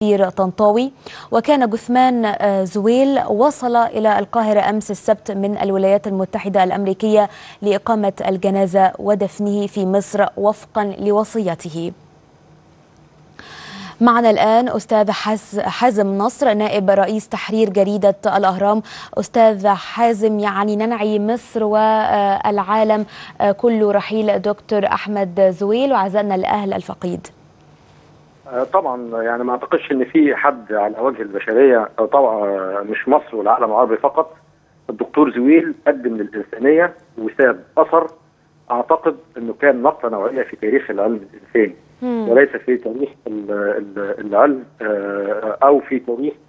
بير طنطاوي وكان جثمان زويل وصل إلى القاهرة أمس السبت من الولايات المتحدة الأمريكية لإقامة الجنازة ودفنه في مصر وفقا لوصيته معنا الآن أستاذ حازم نصر نائب رئيس تحرير جريدة الأهرام أستاذ حازم يعني ننعي مصر والعالم كله رحيل دكتور أحمد زويل وعزائنا لأهل الفقيد طبعا يعني ما اعتقدش ان في حد على وجه البشريه طبعا مش مصر والعالم العربي فقط الدكتور زويل قدم للانسانيه وساب اثر اعتقد انه كان نقطه نوعيه في تاريخ العلم الانساني وليس في تاريخ العلم او في تاريخ